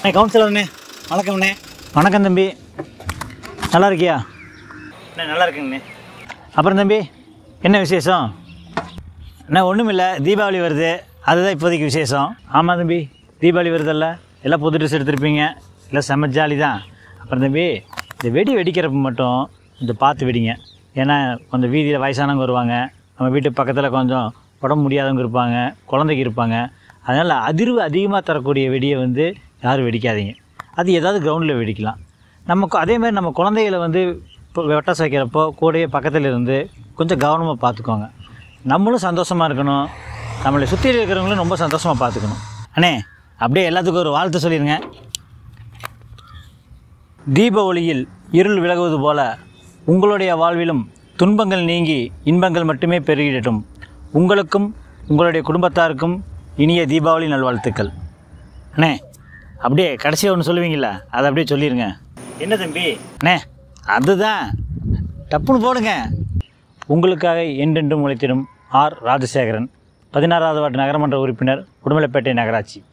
அண்ணே கவுன்சிலர்ண்ணே வணக்கம்ண்ணே வணக்கம் தம்பி நல்லா இருக்கியா அண்ணே நல்லா இருக்குங்கண்ணே அப்புறம் தம்பி என்ன விசேஷம் அண்ணா ஒன்றும் இல்லை தீபாவளி வருது அதுதான் இப்போதைக்கு விசேஷம் ஆமாம் தம்பி தீபாவளி வருதல்ல எல்லாம் புது ட்ரெஸ் எடுத்திருப்பீங்க எல்லாம் செம்ம ஜாலி தான் அப்புறம் தம்பி இந்த வெடி வெடிக்கிறப்ப மட்டும் கொஞ்சம் பார்த்து வெடிங்க ஏன்னா கொஞ்சம் வீதியில் வயசானவங்க வருவாங்க நம்ம வீட்டு பக்கத்தில் கொஞ்சம் உடம்பு முடியாதவங்க இருப்பாங்க குழந்தைங்க இருப்பாங்க அதனால் அதிர்வு அதிகமாக தரக்கூடிய வெடியை வந்து யாரும் வெடிக்காதீங்க அது ஏதாவது கிரவுண்டில் வெடிக்கலாம் நமக்கு அதே மாதிரி நம்ம குழந்தைகளை வந்து இப்போ வெட்டாசு வைக்கிறப்போ கூடயே பக்கத்தில் இருந்து கொஞ்சம் கவனமாக பார்த்துக்கோங்க நம்மளும் சந்தோஷமாக இருக்கணும் நம்மளை சுற்றி இருக்கிறவங்களும் ரொம்ப சந்தோஷமாக பார்த்துக்கணும் அண்ணே அப்படியே எல்லாத்துக்கும் ஒரு வாழ்த்து சொல்லிடுங்க தீப ஒளியில் இருள் விலகுவது போல உங்களுடைய வாழ்விலும் துன்பங்கள் நீங்கி இன்பங்கள் மட்டுமே பெருகிடட்டும் உங்களுக்கும் உங்களுடைய குடும்பத்தாருக்கும் இனிய தீபாவளி நல்வாழ்த்துக்கள் அண்ணே அப்படியே கடைசியாக ஒன்று சொல்லுவீங்களா அதை அப்படியே சொல்லிடுங்க என்ன தம்பி அண்ணே அதுதான் டப்புன்னு போடுங்க உங்களுக்காக என்றென்றும் உழைத்திடும் ஆர் ராஜசேகரன் பதினாறாவது வார்டு நகரமன்ற உறுப்பினர் உடுமலைப்பேட்டை நகராட்சி